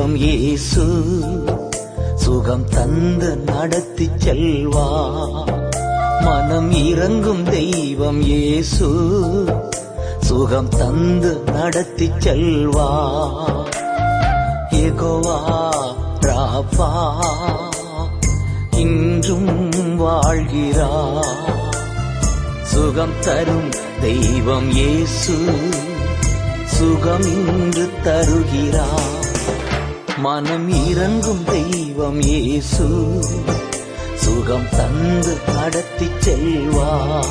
தெய்வம் இயேசு சுகம் தந்து நடத்தி செல்வா மனம் இறங்கும் தெய்வம் இயேசு சுகம் தந்து நடத்தி செல்வா எகோவா ராபா இன்றும் வாழ்கிறா சுகம் தரும் தெய்வம் இயேசு சுகம் இன்று தருகிறா மனம் இறங்கும் தெய்வம் இயேசு சுகம் தந்து நடத்தி செல்வா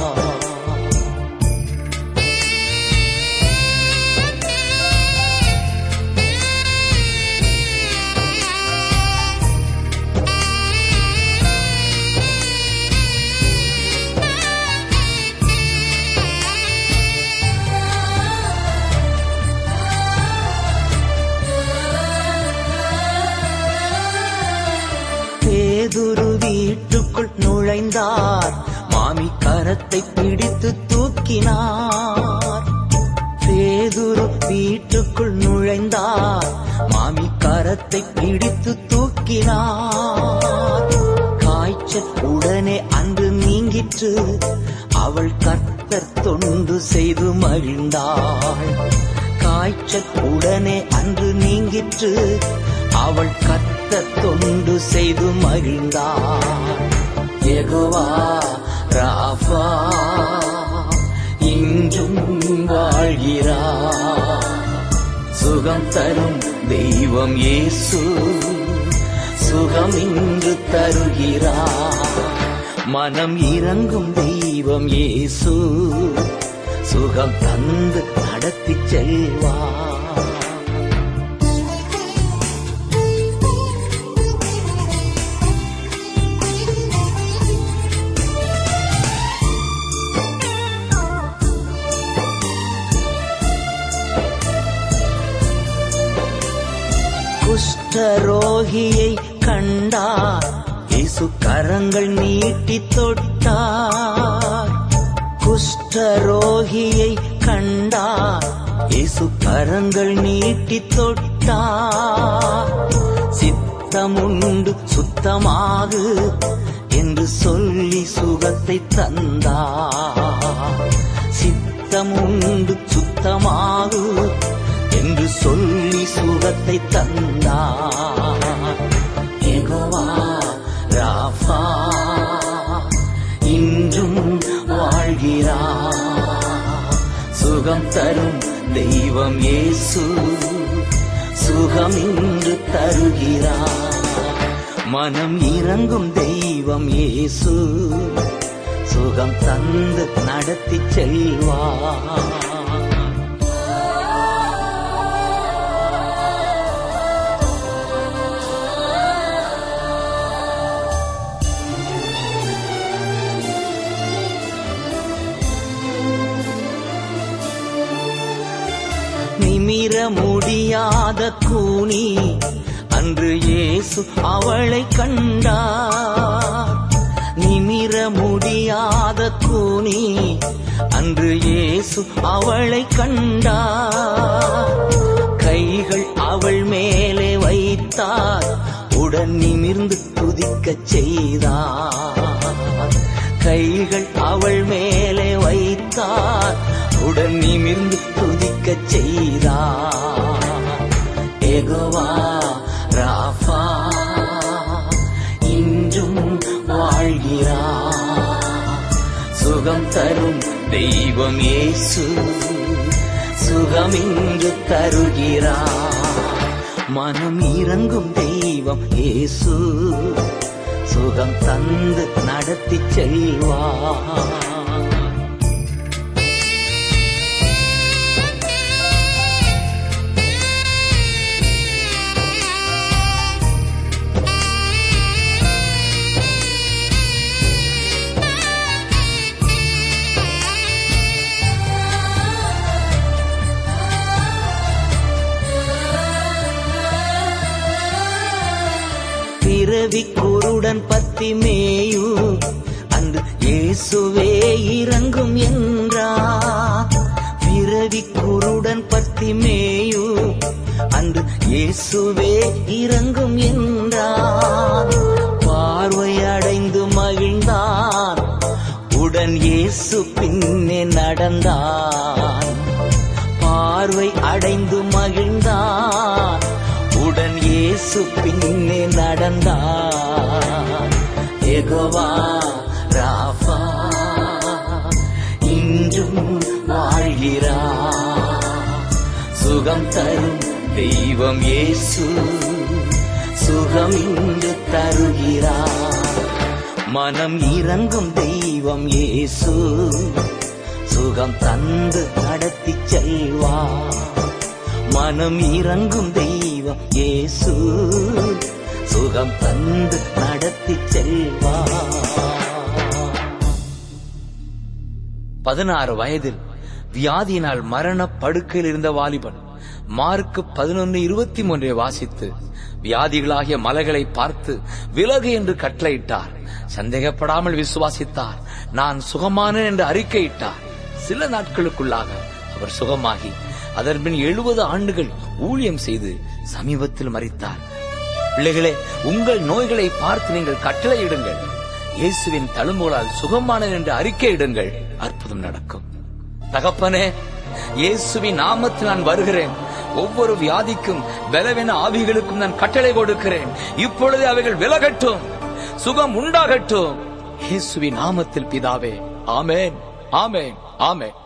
பேதுரு வீட்டுக்குள் நுழைந்தார் மாமி கரத்தை பிடித்து தூக்கினார் பேதுரு வீட்டுக்குள் நுழைந்தார் மாமி கரத்தை பிடித்து தூக்கினார் காய்ச்சல் உடனே அன்று நீங்கிற்று அவள் கர்த்தர் தொண்டு செய்து மகிழ்ந்தாள் காய்ச்சல் உடனே அன்று நீங்கிற்று அவள் கத்த தொண்டு செய்து மகிழ்ந்தாள் எகுவா ராஃபா இன்றும் வாழ்கிறா சுகம் தரும் தெய்வம் இயேசு சுகம் இன்று தருகிறா மனம் இறங்கும் தெய்வம் இயேசு சுகம் தந்து நடத்தி செல்வா குஷ்டரோகியை கண்டார் இயேசு கரங்கள் நீட்டி தொட்டார் குஷ்டரோகியை கண்டார் இயேசு கரங்கள் நீட்டி தொட்டார் சித்தமுண்டு சுத்தமாகு என்று சொல்லி சுகத்தை தந்தார் சித்தமுண்டு சுத்தமாகு என்று சொல்லி சுகத்தை தந்தார் எகோவா ராஃபா இன்றும் வாழ்கிறார் சுகம் தரும் தெய்வம் இயேசு சுகம் இன்று தருகிறார் மனம் இறங்கும் தெய்வம் இயேசு சுகம் தந்து நடத்தி செல்வார் நிமிர முடியாத கூனி அன்று இயேசு அவளை கண்டார் நிமிர முடியாத கூனி அன்று இயேசு அவளை கண்டார் கைகள் அவள் மேலே வைத்தார் உடன் நிமிர்ந்து துதிக்கச் செய்தார் கைகள் அவள் மேலே வைத்தார் உடன் நிமிர்ந்து துதிக்கச் செய்தார் எகோவா ராஃபா இன்றும் வாழ்கிறார் சுகம் தரும் தெய்வம் இயேசு சுகம் இன்று தருகிறார் மனம் இறங்கும் தெய்வம் இயேசு சுகம் தந்து நடத்தி செல்வார் பிறவி குருடன் பத்தி மேயு அன்று இயேசுவே இறங்கும் என்றார் பிறவி குருடன் பத்தி மேயு அன்று இயேசுவே இறங்கும் என்றான் பார்வை அடைந்து மகிழ்ந்தான் உடன் இயேசு பின்னே நடந்தான் பார்வை அடைந்து மகிழ்ந்தான் உடன் இயேசு பின்னே நடந்தான் எகோவா ராஃபா இன்றும் வாழ்கிறார் சுகம் தரும் தெய்வம் இயேசு சுகம் இன்று தருகிறார் மனம் இறங்கும் தெய்வம் இயேசு சுகம் தந்து நடத்தி செல்வார் மனம் இறங்கும் தெய்வம் இயேசு சுகம் தந்து நடத்தி செல்வார் பதினாறு வயதில் வியாதியினால் மரண படுக்கையில் இருந்த வாலிபன் மார்க்கு பதினொன்று இருபத்தி மூன்றை வாசித்து வியாதிகளாகிய மலைகளை பார்த்து விலகு என்று கட்டளையிட்டார் சந்தேகப்படாமல் விசுவாசித்தார் நான் சுகமானேன் என்று அறிக்கையிட்டார் சில நாட்களுக்குள்ளாக அவர் சுகமாகி அதன்பின் எழுபது ஆண்டுகள் ஊழியம் செய்து சமீபத்தில் மறித்தார் பிள்ளைகளே உங்கள் நோய்களை பார்த்து நீங்கள் கட்டளையிடுங்கள் இயேசுவின் தழும்புகளால் சுகமானது என்று அறிக்கையிடுங்கள் அற்புதம் நடக்கும் தகப்பனே இயேசுவின் நாமத்தில் நான் வருகிறேன் ஒவ்வொரு வியாதிக்கும் பலவீன ஆவிகளுக்கும் நான் கட்டளை கொடுக்கிறேன் இப்பொழுது அவைகள் விலகட்டும் சுகம் உண்டாகட்டும் இயேசுவின் நாமத்தில் பிதாவே ஆமென் ஆமென் ஆமென்